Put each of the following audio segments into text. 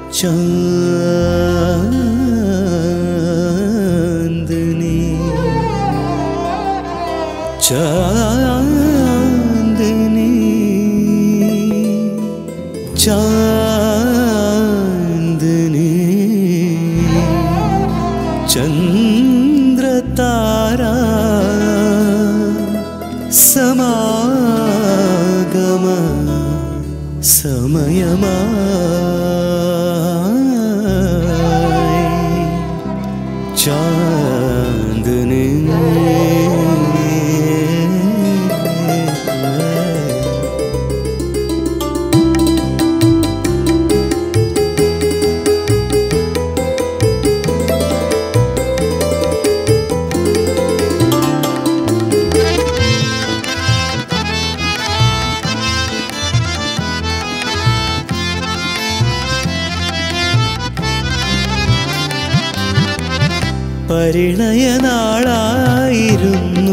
चांदनी चांदनी चांदनी चंद्र तारा समागम समयमाय चांदनी പരിണയനാളായിരുന്നു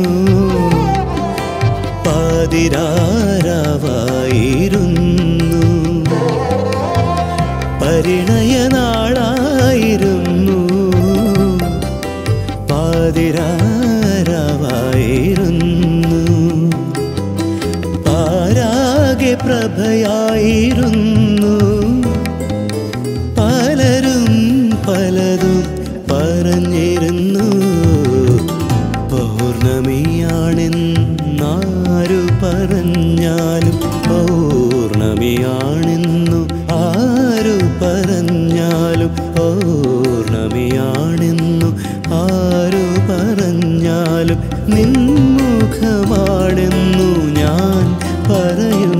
പാതിരാരാവായിരുന്നു പരിണയനാളായിരുന്നു പാതിരാരാവായിരുന്നു പാരാകെ പ്രഭയായിരുന്നു പലരും പലതും പറഞ്ഞിരുന്നു പൗർണമിയാണെന്നാരു പറഞ്ഞാലും പൗർണമിയാണെന്നു ആരു പറഞ്ഞാലും പൗർണമിയാണെന്നു ആരു പറഞ്ഞാലും നിൻമുഖമാണെന്നു ഞാൻ പറയും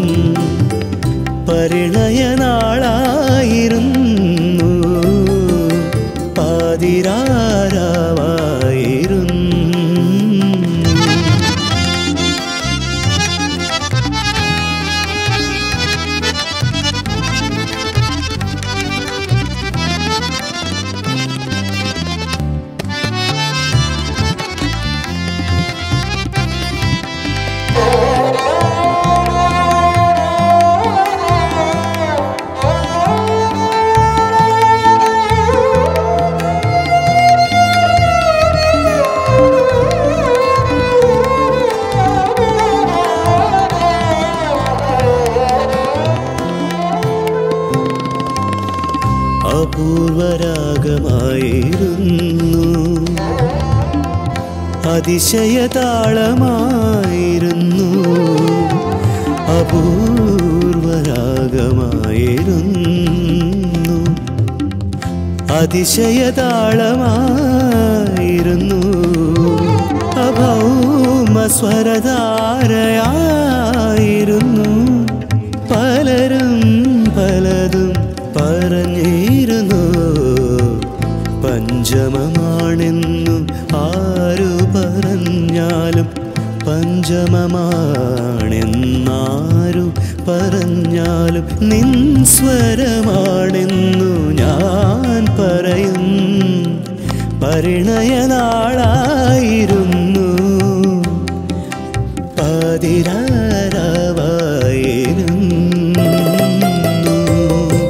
പരിണയനാളായിരുന്നു പാതിരാരാവായിരുന്നു അപൂർവരാഗമായിരുന്നു അതിശയതാളമായിരുന്നു അപൂർവരാഗമായിരുന്നു അതിശയതാളമായിരുന്നു അഭൗമസ്വരധാരയായിരുന്നു പലരും പലതും പറഞ്ഞിരുന്നു പഞ്ചമമാണെന്നു ആരു പറഞ്ഞാലും പഞ്ചമമാണെന്നാരു പറഞ്ഞാലും നിൻ സ്വരമാണെന്നു ഞാൻ പറയും പരിണയനാളായിരുന്നു പാതിരാരാവായിരുന്നു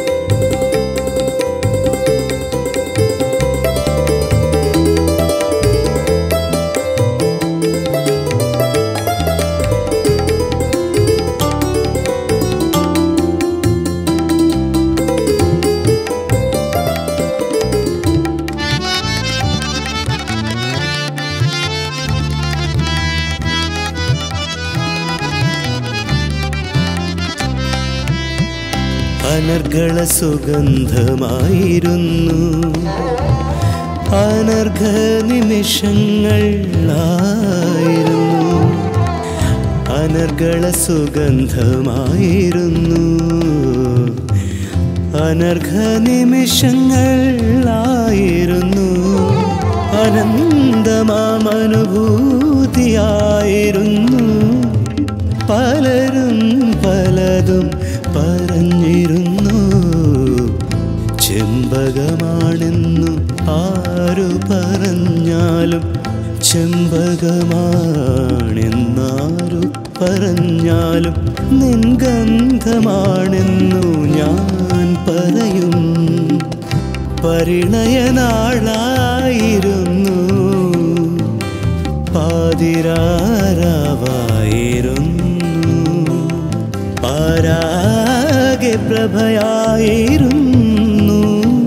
അനർഗള സുഗന്ധമായിരുന്നു അനർഘ നിമിഷങ്ങളായിരുന്നു അനർഗള സുഗന്ധമായിരുന്നു അനർഘ നിമിഷങ്ങളായിരുന്നു അനന്തമാമനുഭൂതിയായിരുന്നു പലരും പലതും പറഞ്ഞിരുന്നു ചെമ്പകമാണെന്നു ആരു പറഞ്ഞാലും ചെമ്പകമാണെന്നാരു പറഞ്ഞാലും നിൻ ഗന്ധമാണെന്നു ഞാൻ പറയും പരിണയനാളായിരുന്നു പാതിരാരാവായിരുന്നു പാരാകെ പ്രഭയായിരുന്നു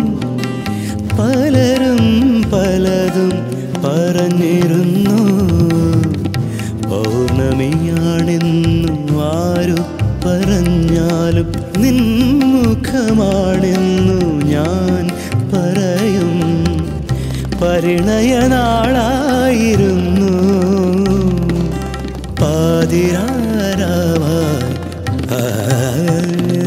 പലരും പലതും പറഞ്ഞിരുന്നു പൗർണമിയാണെന്നു ആരു പറഞ്ഞാലും നിൻമുഖമാണെന്നു ഞാൻ പറയും പരിണയനാളായിരുന്നു പാതിരാരാവായി